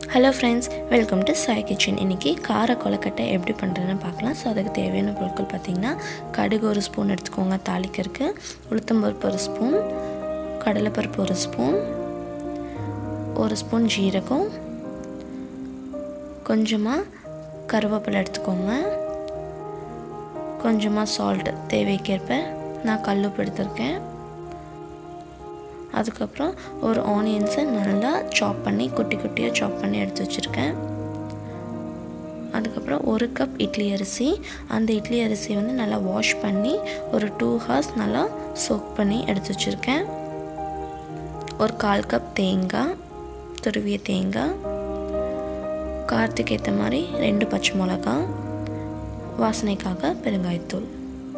hello friends welcome to Sai kitchen இன்றைக்கி கார கொலக்கட்டை எப்படி பண்ணுறதுன்னு பார்க்கலாம் ஸோ அதுக்கு தேவையான பொருட்கள் பார்த்திங்கன்னா கடுகு ஒரு ஸ்பூன் எடுத்துக்கோங்க தாளிக்கிறதுக்கு உளுத்தம்பருப்பு ஒரு ஸ்பூன் கடலைப்பருப்பு ஒரு ஸ்பூன் ஒரு ஸ்பூன் ஜீரகம் கொஞ்சமாக கருவேப்பிலை எடுத்துக்கோங்க கொஞ்சமாக சால்ட் தேவைக்கேற்ப நான் கல்லுப்பு எடுத்திருக்கேன் அதுக்கப்புறம் ஒரு ஆனியன்ஸை நல்லா சாப் பண்ணி குட்டி குட்டியாக சாப் பண்ணி எடுத்து வச்சுருக்கேன் அதுக்கப்புறம் ஒரு கப் இட்லி அரிசி அந்த இட்லி அரிசி வந்து நல்லா வாஷ் பண்ணி ஒரு டூ ஹவர்ஸ் நல்லா சோக் பண்ணி எடுத்து வச்சுருக்கேன் ஒரு கால் கப் தேங்காய் துருவிய தேங்காய் காரத்துக்கு ஏற்ற மாதிரி ரெண்டு பச்சை மிளகா வாசனைக்காக பெருங்காயத்தூள்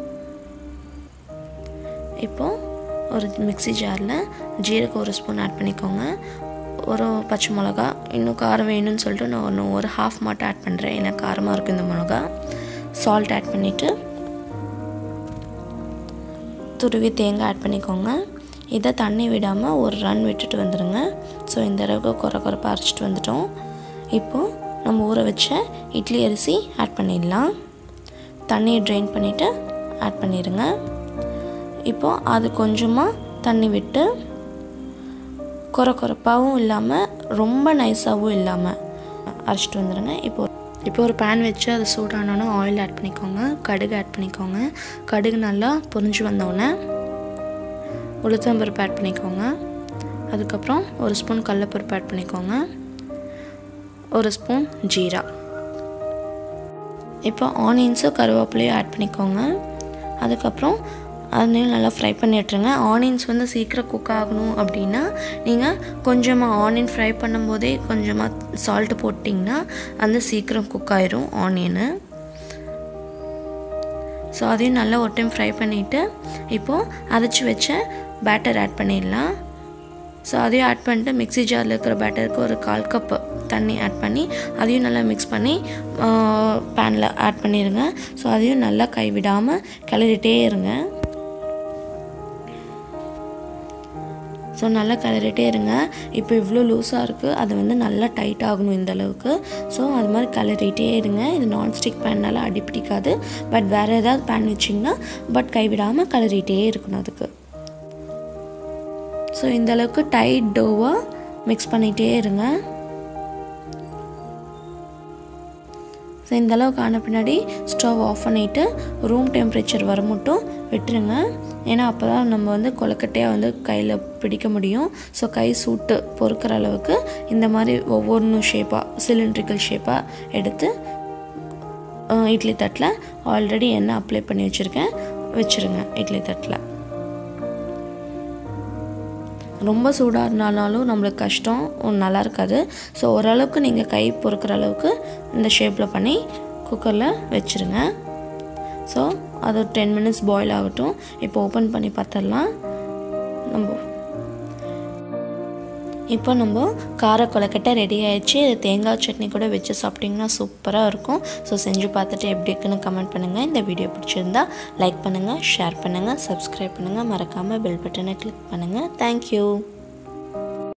இப்போது ஒரு மிக்சி ஜாரில் ஜீரகம் ஒரு ஸ்பூன் ஆட் பண்ணிக்கோங்க ஒரு பச்சை மிளகா இன்னும் காரம் வேணும்னு சொல்லிட்டு நான் ஒன்று ஒரு ஹாஃப் மட்டும் ஆட் பண்ணுறேன் ஏன்னா காரமாக இருக்கும் இந்த மிளகா சால்ட் ஆட் பண்ணிவிட்டு துருவி தேங்காய் ஆட் பண்ணிக்கோங்க இதை தண்ணி விடாமல் ஒரு ரன் விட்டுட்டு வந்துடுங்க ஸோ இந்த அளவுக்கு குறை குறைப்பாக அரைச்சிட்டு வந்துட்டோம் இப்போது நம்ம ஊற வச்ச இட்லி அரிசி ஆட் பண்ணிடலாம் தண்ணியை ட்ரெயின் பண்ணிவிட்டு ஆட் பண்ணிடுங்க இப்போது அது கொஞ்சமாக தண்ணி விட்டு குறை குறைப்பாகவும் இல்லாமல் ரொம்ப நைஸாகவும் இல்லாமல் அரைச்சிட்டு வந்துடுங்க இப்போ இப்போ ஒரு பேன் வச்சு அது சூடானோன்னே ஆயில் ஆட் பண்ணிக்கோங்க கடுகு ஆட் பண்ணிக்கோங்க கடுகு நல்லா பொரிஞ்சு வந்தோடனே உளுத்தம்பருப்பு ஆட் பண்ணிக்கோங்க அதுக்கப்புறம் ஒரு ஸ்பூன் கடலப்பருப்பு ஆட் பண்ணிக்கோங்க ஒரு ஸ்பூன் ஜீரா இப்போ ஆனியன்ஸும் கருவேப்பிலையும் ஆட் பண்ணிக்கோங்க அதுக்கப்புறம் அதையும் நல்லா ஃப்ரை பண்ணி விட்டுருங்க ஆனியன்ஸ் வந்து சீக்கிரம் குக் ஆகணும் அப்படின்னா நீங்கள் கொஞ்சமாக ஆனியன் ஃப்ரை பண்ணும்போதே கொஞ்சமாக சால்ட்டு போட்டிங்கன்னா அந்த சீக்கிரம் குக் ஆயிரும் ஆனியனு ஸோ அதையும் நல்லா ஒரு டைம் ஃப்ரை பண்ணிவிட்டு இப்போது அரைச்சி வச்ச பேட்டர் ஆட் பண்ணிடலாம் ஸோ அதையும் ஆட் பண்ணிட்டு மிக்ஸி ஜாரில் இருக்கிற பேட்டருக்கு ஒரு கால் கப்பு தண்ணி ஆட் பண்ணி அதையும் நல்லா மிக்ஸ் பண்ணி பேனில் ஆட் பண்ணிடுங்க ஸோ அதையும் நல்லா கைவிடாமல் கிளறிட்டே இருங்க ஸோ நல்லா கிளறிட்டே இருங்க இப்போ இவ்வளோ லூஸாக இருக்குது அது வந்து நல்லா டைட் ஆகணும் இந்த அளவுக்கு ஸோ அது மாதிரி கிளறிட்டே இருங்க இது நான்ஸ்டிக் பேன்னால அடி பிடிக்காது பட் வேறு ஏதாவது பேன் வச்சிங்கன்னா பட் கைவிடாமல் கிளறிட்டே இருக்கணும் அதுக்கு ஸோ இந்த அளவுக்கு டைட் டோவாக மிக்ஸ் பண்ணிகிட்டே இருங்க ஸோ இந்த அளவுக்கு ஆன பின்னாடி ஸ்டவ் ஆஃப் பண்ணிவிட்டு ரூம் டெம்பரேச்சர் வர மட்டும் விட்டுருங்க ஏன்னா அப்போ தான் நம்ம வந்து கொலக்கட்டையாக வந்து கையில் பிடிக்க முடியும் ஸோ கை சூட்டு பொறுக்கிற அளவுக்கு இந்த மாதிரி ஒவ்வொன்றும் ஷேப்பாக சிலிண்ட்ரிக்கல் ஷேப்பாக எடுத்து இட்லி தட்டில் ஆல்ரெடி எண்ணெய் அப்ளை பண்ணி வச்சுருக்கேன் வச்சுருங்க இட்லி தட்டில் ரொம்ப சூடாக இருந்தாலும் நம்மளுக்கு கஷ்டம் நல்லா இருக்காது ஸோ ஓரளவுக்கு நீங்கள் கை பொறுக்கிற அளவுக்கு இந்த ஷேப்பில் பண்ணி குக்கரில் வச்சுருங்க ஸோ அது ஒரு டென் மினிட்ஸ் பாயில் ஆகட்டும் இப்போ ஓப்பன் பண்ணி பார்த்துடலாம் நம்ம இப்போ நம்ம கார கொலக்கட்டை ரெடி ஆயிடுச்சு இது தேங்காய் சட்னி கூட வச்சு சாப்பிட்டிங்கன்னா சூப்பராக இருக்கும் ஸோ செஞ்சு பார்த்துட்டு எப்படி இருக்குன்னு கமெண்ட் பண்ணுங்கள் இந்த வீடியோ பிடிச்சிருந்தா லைக் பண்ணுங்கள் ஷேர் பண்ணுங்கள் சப்ஸ்கிரைப் பண்ணுங்கள் மறக்காமல் பெல் பட்டனை கிளிக் பண்ணுங்கள் தேங்க்யூ